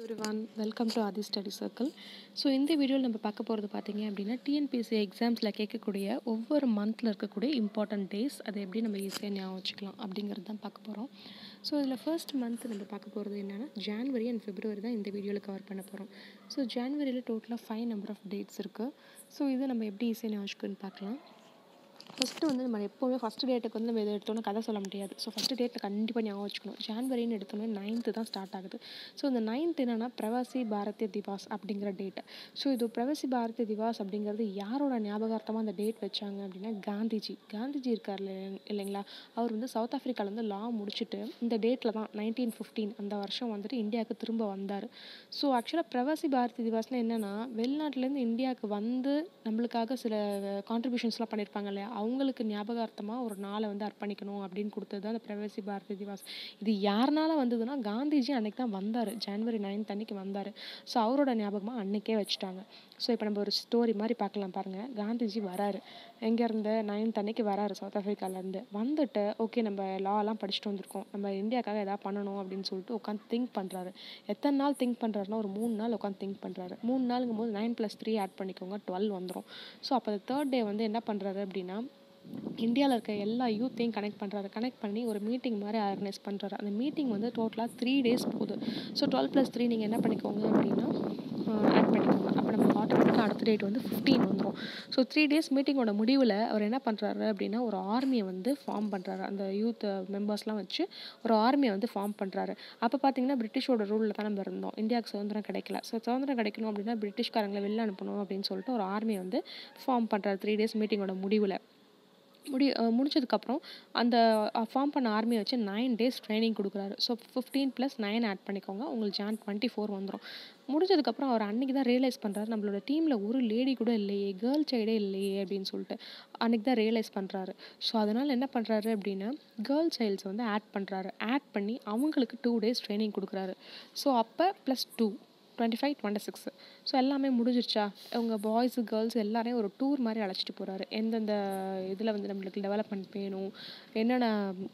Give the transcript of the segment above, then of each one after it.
everyone welcome to Aadhi study circle so இந்த வீடியோவில் நம்ம பார்க்க போகிறது பார்த்தீங்க அப்படின்னா டிஎன்பிஎஸ்சி எக்ஸாம்ஸில் கேட்கக்கூடிய ஒவ்வொரு மந்தில் இருக்கக்கூடிய இம்பார்ட்டன்ட் டேஸ் அதை எப்படி நம்ம ஈஸியாக ஞாபகம் வச்சுக்கலாம் அப்படிங்கிறது தான் பார்க்க போகிறோம் ஸோ இதில் ஃபர்ஸ்ட் மந்த் நம்ம பார்க்க போகிறது என்னென்னா ஜான்வரி அண்ட் பிப்ரவரி தான் இந்த வீடியோவில் கவர் பண்ண போகிறோம் ஸோ ஜான்வரியில் டோட்டலாக ஃபைவ் நம்பர் ஆஃப் டேட்ஸ் இருக்குது ஸோ இதை நம்ம எப்படி ஈஸியாக ஞாபகம் வச்சுக்கணும்னு பார்க்கலாம் ஃபஸ்ட்டு வந்து நம்ம எப்போவுமே ஃபஸ்ட்டு டேட்டுக்கு வந்து நம்ம எதை எடுத்தோன்னே கதை சொல்ல முடியாது ஸோ ஃபஸ்ட்டு டேட்டில் கண்டிப்பாக ஞாபகம் வச்சுக்கணும் ஜான்வரின்னு எடுத்தோன்னே நைன்த்து தான் ஸ்டார்ட் ஆகுது ஸோ இந்த நைன்த் என்னென்னா பிரவாசி பாரதிய திவாஸ் அப்படிங்கிற டேட்டு ஸோ இது பிரவாசி பாரதிய திவாஸ் அப்படிங்கிறது யாரோட ஞாபகார்த்தமாக அந்த டேட் வச்சாங்க அப்படின்னா காந்திஜி காந்திஜி இருக்கார் இல்லைங்களா அவர் வந்து சவுத் ஆஃப்ரிக்காவில் வந்து லா முடிச்சுட்டு இந்த டேட்டில் தான் நைன்டீன் ஃபிஃப்டீன் அந்த வருஷம் வந்துட்டு இந்தியாவுக்கு திரும்ப வந்தார் ஸோ ஆக்சுவலாக பிரவாசி பாரதி திவாஸ்னால் என்னென்னா வெளிநாட்டிலேருந்து இந்தியாவுக்கு வந்து நம்மளுக்காக சில கான்ட்ரிபியூஷன்ஸ்லாம் பண்ணியிருப்பாங்க இல்லையா அவங்களுக்கு ஞாபகார்த்தமாக ஒரு நாளை வந்து அர்ப்பணிக்கணும் அப்படின்னு கொடுத்தது தான் அந்த பிரவாசி பாரதி திவாஸ் இது யாருனால வந்ததுன்னா காந்திஜி அன்னைக்கு தான் வந்தார் ஜனவரி நைன்த் அன்னைக்கு வந்தார் ஸோ அவரோட ஞாபகமாக அன்னைக்கே வச்சுட்டாங்க ஸோ இப்போ நம்ம ஒரு ஸ்டோரி மாதிரி பார்க்கலாம் பாருங்கள் காந்திஜி வராரு எங்கேருந்து நைன்த் அன்னைக்கு வராரு சவுத் ஆஃப்ரிக்காலேருந்து வந்துட்டு ஓகே நம்ம லாலாம் படிச்சுட்டு வந்திருக்கோம் நம்ம இந்தியாக்காக எதாவது பண்ணணும் அப்படின்னு சொல்லிட்டு உட்காந்து திங்க் பண்ணுறாரு எத்தனை நாள் திங்க் பண்ணுறாருன்னா ஒரு மூணு நாள் உட்காந்து திங்க் பண்ணுறாரு மூணு நாளுங்கும் போது நைன் ப்ளஸ் த்ரீ ஆட் பண்ணிக்கோங்க டுவெல் வந்துடும் ஸோ அப்போ தேர்ட் டே வந்து என்ன பண்ணுறாரு அப்படின்னா இந்தியாவில் இருக்க எல்லா யூத்தையும் கனெக்ட் பண்ணுறாரு கனெக்ட் பண்ணி ஒரு மீட்டிங் மாதிரி ஆர்கனைஸ் பண்ணுறாரு அந்த மீட்டிங் வந்து டோட்டலாக த்ரீ டேஸ் போகுது ஸோ டுவெல் ப்ளஸ் த்ரீ நீங்கள் என்ன பண்ணிக்கோங்க அப்படின்னா ஆட் பண்ணிக்கோங்க அப்போ நமக்கு ஆட்டோமேட்டிக்காக அடுத்த டேட் வந்து ஃபிஃப்டீன் வந்துடும் ஸோ த்ரீ டேஸ் மீட்டிங்கோட முடிவில் அவர் என்ன பண்ணுறாரு அப்படின்னா ஒரு ஆர்மியை வந்து ஃபார்ம் பண்ணுறாரு அந்த யூத் மெம்பர்ஸ்லாம் வச்சு ஒரு ஆர்மியை வந்து ஃபார்ம் பண்ணுறாரு அப்போ பார்த்தீங்கன்னா பிரிட்டிஷோட ரூலில் தான் நம்ம இருந்தோம் இந்தியாவுக்கு சுதந்திரம் கிடைக்கல ஸோ சுதந்திரம் கிடைக்கணும் அப்படின்னா பிரிட்டிஷ்காரங்களை வெளில அனுப்பணும் அப்படின்னு சொல்லிட்டு ஒரு ஆர்மியை வந்து ஃபார்ம் பண்ணுறாரு த்ரீ டேஸ் மீட்டிங்கோட முடிவில் முடி முடிச்சதுக்கப்புறம் அந்த ஃபார்ம் பண்ண ஆர்மியை வச்சு நைன் டேஸ் ட்ரைனிங் கொடுக்குறாரு so fifteen plus nine add பண்ணிக்கோங்க உங்களுக்கு ஜான் டுவெண்ட்டி ஃபோர் வந்துடும் முடிஞ்சதுக்கப்புறம் அவர் அன்றைக்கி தான் ரியலைஸ் பண்ணுறாரு நம்மளோட டீமில் ஒரு லேடி கூட இல்லையே கேர்ள் சைடே இல்லையே அப்படின்னு சொல்லிட்டு அன்றைக்கி தான் ரியலைஸ் பண்ணுறாரு ஸோ அதனால் என்ன பண்ணுறாரு அப்படின்னா கேர்ள் சைல்ட்ஸ் வந்து ஆட் பண்ணுறாரு ஆட் பண்ணி அவங்களுக்கு டூ டேஸ் ட்ரைனிங் கொடுக்குறாரு ஸோ அப்போ plus two twenty five twenty six so எல்லாமே முடிஞ்சிருச்சா அவங்க பாய்ஸு கேர்ள்ஸ் எல்லாரையும் ஒரு டூர் மாதிரி அழைச்சிட்டு போகிறாரு எந்தெந்த இதில் வந்து நம்மளுக்கு டெவலப்மெண்ட் வேணும் என்னென்ன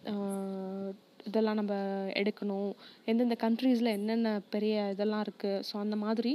இதெல்லாம் நம்ம எடுக்கணும் எந்தெந்த கண்ட்ரீஸில் என்னென்ன பெரிய இதெல்லாம் இருக்குது ஸோ அந்த மாதிரி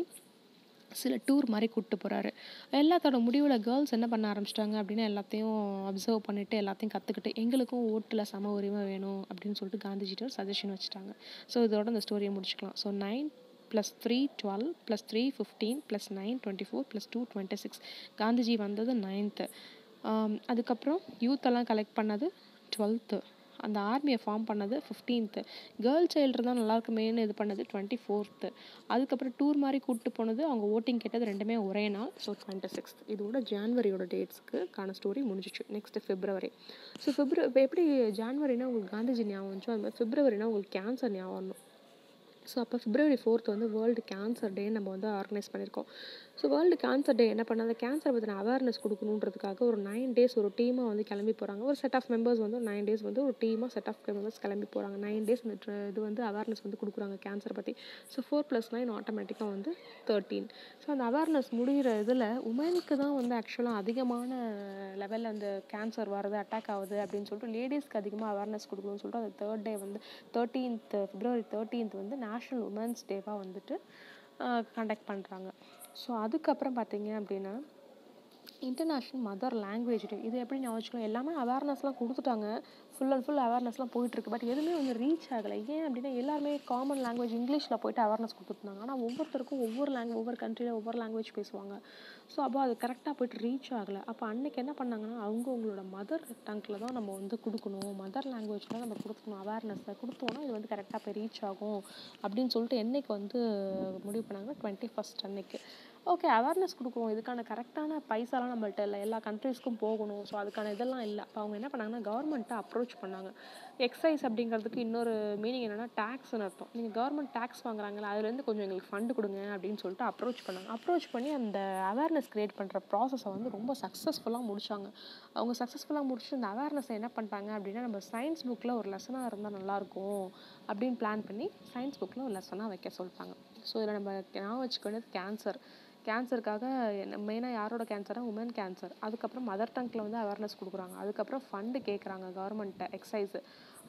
சில டூர் மாதிரி கூப்பிட்டு போகிறாரு எல்லாத்தோட முடிவில் கேர்ள்ஸ் என்ன பண்ண ஆரம்பிச்சிட்டாங்க அப்படின்னா எல்லாத்தையும் அப்சர்வ் பண்ணிவிட்டு எல்லாத்தையும் கற்றுக்கிட்டு எங்களுக்கும் ஓட்டில் சம உரிமை வேணும் அப்படின்னு சொல்லிட்டு காந்திஜிட்ட ஒரு சஜஷன் வச்சுட்டாங்க ஸோ இதோட இந்த ஸ்டோரியை முடிச்சுக்கலாம் so nine plus three twelve plus three fifteen plus nine twenty four plus two twenty six Gandhiji வந்தது நைன்த்து அதுக்கப்புறம் யூத்தெல்லாம் கலெக்ட் பண்ணது டுவெல்த்து அந்த ஆர்மியை ஃபார்ம் பண்ணது ஃபிஃப்டீன்த்து கேர்ள் சைல்டு தான் நல்லா இருக்குமேனு இது பண்ணது டுவெண்ட்டி ஃபோர்த்து அதுக்கப்புறம் டூர் மாதிரி கூப்பிட்டு போனது அவங்க ஓட்டிங் கேட்டது ரெண்டுமே ஒரே நாள் ஸோ டுவெண்ட்டி சிக்ஸ்த் இதோட ஜான்வரியோட டேட்ஸ்க்கு கான ஸ்டோரி முடிஞ்சிச்சு நெக்ஸ்ட் ஃபிப்ரவரி ஸோ ஃபிப்ரவரி இப்போ எப்படி ஜான்வரினா உங்களுக்கு காந்திஜி ஞாபகம் வந்துச்சோ அது மாதிரி ஃபிப்ரவரினா உங்களுக்கு கேன்சர் ஞாபகம் வரணும் ஸோ அப்போ ஃபிப்ரவரி ஃபோர்த் வந்து வேர்ல்டு கேன்சர் டே நம்ம வந்து ஆர்கனைஸ் பண்ணியிருக்கோம் ஸோ வேர்ல்டு கேன்சர் டே என்ன பண்ணால் அந்த கேன்சர் பற்றின அவேர்னஸ் கொடுக்கணுன்றதுக்காக ஒரு நைன் டேஸ் ஒரு டீமாக வந்து கிளம்பி போகிறாங்க ஒரு செட் ஆஃப் மெம்பர்ஸ் வந்து நைன் டேஸ் வந்து ஒரு டீமாக செட் ஆஃப் மெம்பர்ஸ் கிளம்பி போகிறாங்க நைன் டேஸ் இந்த இது வந்து அவேர்னஸ் வந்து கொடுக்குறாங்க கேன்சர் பற்றி ஸோ ஃபோர் ப்ளஸ் நைன் ஆட்டோமேட்டிக்காக வந்து தேர்ட்டீன் ஸோ அந்த அவேர்னஸ் முடிகிற இதில் உமனுக்கு தான் வந்து ஆக்சுவலாக அதிகமான லெவலில் அந்த கேன்சர் வருது அட்டாக் ஆகுது அப்படின்னு சொல்லிட்டு லேடிஸ்க்கு அதிகமாக அவேர்னஸ் கொடுக்கணும்னு சொல்லிட்டு அந்த தேர்ட் டே வந்து தேர்ட்டீன்த் ஃபிப்ரவரி தேர்ட்டீன்த் வந்து நேஷ்னல் உமன்ஸ் டேவாக வந்துட்டு கண்டக்ட் பண்ணுறாங்க ஸோ அதுக்கப்புறம் பார்த்தீங்க அப்படின்னா இன்டர்நேஷ்னல் மதர் லாங்குவேஜ் டே இது எப்படி ஞாபகம் வச்சுக்கலாம் எல்லாமே அவேர்னஸ்லாம் கொடுத்துட்டாங்க ஃபுல் அண்ட் ஃபுல் அவேர்னஸ்லாம் போயிட்டுருக்கு பட் எதுவுமே வந்து ரீச் ஆகலை ஏன் அப்படின்னா எல்லாருமே காமன் லாங்குவேஜ் இங்கிலீஷில் போயிட்டு அவேர்னஸ் கொடுத்துருந்தாங்க ஆனால் ஒவ்வொருத்தருக்கும் ஒவ்வொரு லாங்குவேஜ் ஒவ்வொரு கண்ட்ரியில் ஒவ்வொரு லாங்குவேஜ் பேசுவாங்க ஸோ அப்போ அது கரெக்டாக போயிட்டு ரீச் ஆகலை அப்போ அன்றைக்கி என்ன பண்ணாங்கன்னா அவங்க அவங்களோட மதர் டங்கில் தான் நம்ம வந்து கொடுக்கணும் மதர் லாங்குவேஜில் நம்ம கொடுக்கணும் அவேர்னஸை கொடுத்தோன்னா இது வந்து கரெக்டாக போய் ரீச் ஆகும் அப்படின்னு சொல்லிட்டு என்னைக்கு வந்து முடிவு பண்ணாங்கன்னா டுவெண்ட்டி ஃபஸ்ட் அன்னைக்கு ஓகே அவேர்னஸ் கொடுக்குறோம் இதுக்கான கரெக்டான பைசாலாம் நம்மள்ட்ட இல்லை எல்லா கண்ட்ரீஸ்க்கும் போகணும் ஸோ அதுக்கான இதெல்லாம் இல்லை அப்போ அவங்க என்ன பண்ணாங்கன்னா கவர்மெண்ட்டை அப்ரோச் பண்ணாங்க எக்ஸைஸ் அப்படிங்கிறதுக்கு இன்னொரு மீனிங் என்னென்னா டேக்ஸ்னு அர்த்தம் நீங்கள் கவர்மெண்ட் டேக்ஸ் வாங்குறாங்களா அதுலேருந்து கொஞ்சம் எங்களுக்கு ஃபண்டு கொடுங்க அப்படின்னு சொல்லிட்டு அப்ரோச் பண்ணாங்க அப்ரோச் பண்ணி அந்த அவேர்னஸ் க்ரியேட் பண்ணுற ப்ராசஸை வந்து ரொம்ப சக்ஸஸ்ஃபுல்லாக முடிச்சாங்க அவங்க சக்ஸஸ்ஃபுல்லாக முடிச்சு அந்த அவேர்னஸை என்ன பண்ணிட்டாங்க அப்படின்னா நம்ம சயின்ஸ் புக்கில் ஒரு லெசனாக இருந்தால் நல்லாயிருக்கும் அப்படின்னு பிளான் பண்ணி சயின்ஸ் புக்கில் ஒரு லெசனாக வைக்க சொல்லிட்டாங்க ஸோ இதில் நம்ம ஞாபகம் வச்சுக்க வேண்டியது கேன்சர் கேன்சருக்காக மெயினாக யாரோட கேன்சர்னா உமன் கேன்சர் அதுக்கப்புறம் மதர் டங்கில் வந்து அவேர்னஸ் கொடுக்குறாங்க அதுக்கப்புறம் ஃபண்டு கேட்குறாங்க கவர்மெண்ட்டை எக்ஸைஸு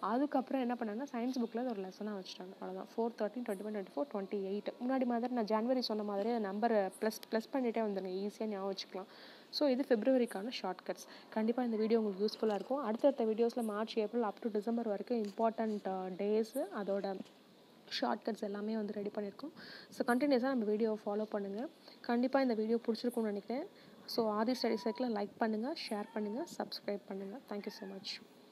அதுக்கப்புறம் என்ன பண்ணாங்கன்னா சயின்ஸ் புக்கில் ஒரு லெசனாக வச்சுட்டாங்க அவ்வளோதான் four thirteen twenty one twenty four twenty eight முன்னாடி மாதிரி நான் ஜனவரி சொன்ன மாதிரி நம்பரை ப்ளஸ் ப்ளஸ் பண்ணிகிட்டே வந்துடுங்க ஈஸியாக ஞாபகம் வச்சுக்கலாம் ஸோ இது பிப்ரவரிக்கான ஷார்ட்கட்ஸ் கண்டிப்பாக இந்த வீடியோ உங்களுக்கு யூஸ்ஃபுல்லாக இருக்கும் அடுத்தடுத்த வீடியோஸில் March April up to December வரைக்கும் இம்பார்ட்டண்ட் டேஸு அதோட ஷார்ட்கட்ஸ் எல்லாமே வந்து ரெடி பண்ணியிருக்கோம் ஸோ கண்டினியூஸாக நம்ம வீடியோவை ஃபாலோ பண்ணுங்கள் கண்டிப்பாக இந்த வீடியோ பிடிச்சிருக்கும்னு நினைக்கிறேன் ஸோ ஆதி ஸ்டடி சர்க்கிளை லைக் பண்ணுங்கள் ஷேர் பண்ணுங்கள் சப்ஸ்கிரைப் பண்ணுங்கள் தேங்க்யூ ஸோ மச்